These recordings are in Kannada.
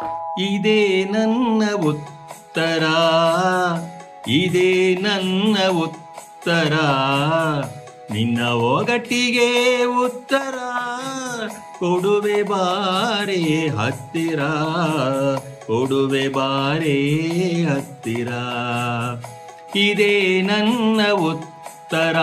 ಇದೇ ನನ್ನ ಉತ್ತರ ಇದೇ ನನ್ನ ಉತ್ತರ ನಿನ್ನ ಒಗಟಿಗೆ ಉತ್ತರ ಕೊಡುವೆ ಬಾರೆ ಹತ್ತಿರ ಕೊಡುವೆ ಬಾರೆ ಹತ್ತಿರ ಇದೇ ನನ್ನ ಉತ್ತರ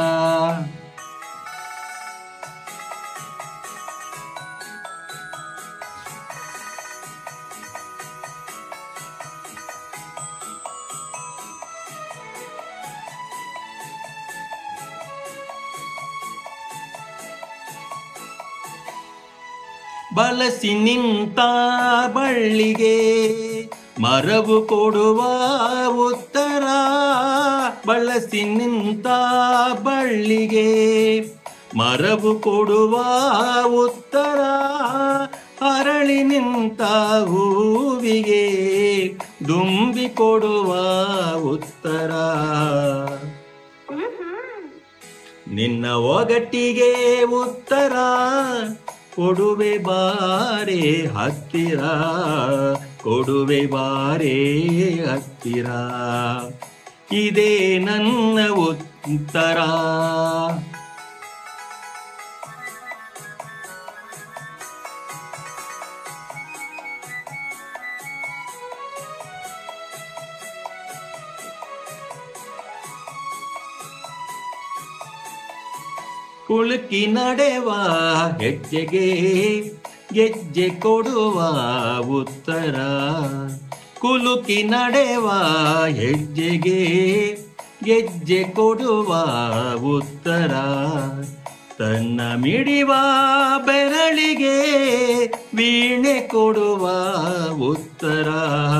ಬಳಸಿ ನಿಂತ ಬಳ್ಳಿಗೆ ಮರವು ಕೊಡುವ ಉತ್ತರ ಬಳಸಿ ನಿಂತ ಬಳ್ಳಿಗೆ ಮರವು ಕೊಡುವ ಉತ್ತರ ಅರಳಿ ನಿಂತ ಹೂವಿಗೆ ದುಂಬಿ ಕೊಡುವ ಉತ್ತರ ನಿನ್ನ ಒಗಟ್ಟಿಗೆ ಉತ್ತರ ಕೊಡುವೆ ಬಾರೆ ಹತ್ತಿರ ಕೊಡುವೆ ಬಾರೆ ಹತ್ತಿರ ಇದೇ ನನ್ನ ಉತ್ತರ ಕುಳುಕಿ ನಡೆವ ಹೆಜ್ಜೆಗೆ ಗೆಜ್ಜೆ ಕೊಡುವ ಉತ್ತರ ಕುಲುಕಿ ನಡೆವ ಹೆಜ್ಜೆಗೆ ಗೆಜ್ಜೆ ಕೊಡುವ ಉತ್ತರ ತನ್ನ ಮಿಡಿವ ಬೆರಳಿಗೆ ವೀಣೆ ಕೊಡುವ ಉತ್ತರ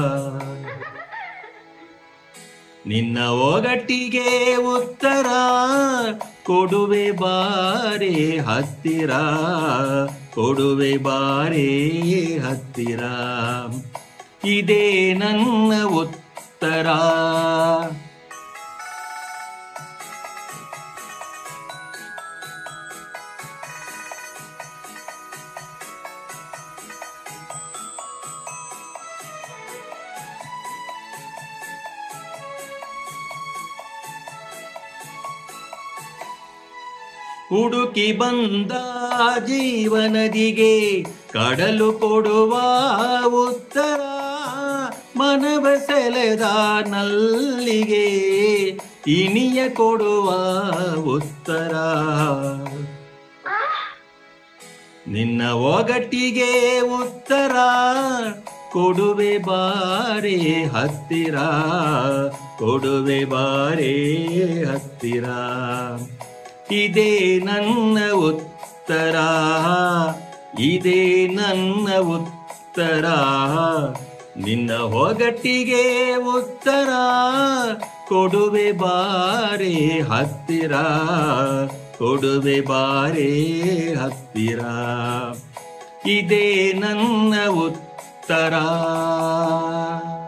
ನಿನ್ನ ಒಗಟ್ಟಿಗೆ ಉತ್ತರ ಕೊಡುವೆ ಬಾರೆ ಹತ್ತಿರ ಕೊಡುವೆ ಬಾರೆ ಹತ್ತಿರ ಇದೇ ನನ್ನ ಉತ್ತರ ಹುಡುಕಿ ಬಂದ ಜೀವನದಿಗೆ ಕಡಲು ಕೊಡುವ ಉತ್ತರ ಮನವ ಸೆಳೆದ ನಲ್ಲಿಗೆ ಇನಿಯ ಕೊಡುವ ಉತ್ತರ ನಿನ್ನ ಒಗಟ್ಟಿಗೆ ಉತ್ತರ ಕೊಡುವೆ ಬಾರೆ ಹತ್ತಿರ ಕೊಡುವೆ ಬಾರೆ ಹತ್ತಿರ ಇದೇ ನನ್ನ ಉತ್ತರ ಇದೇ ನನ್ನ ಉತ್ತರ ನಿನ್ನ ಒಗಟ್ಟಿಗೆ ಉತ್ತರ ಕೊಡುವೆ ಬಾರೆ ಹತ್ತಿರ ಕೊಡುವೆ ಬಾರೆ ಹತ್ತಿರ ಇದೇ ನನ್ನ ಉತ್ತರ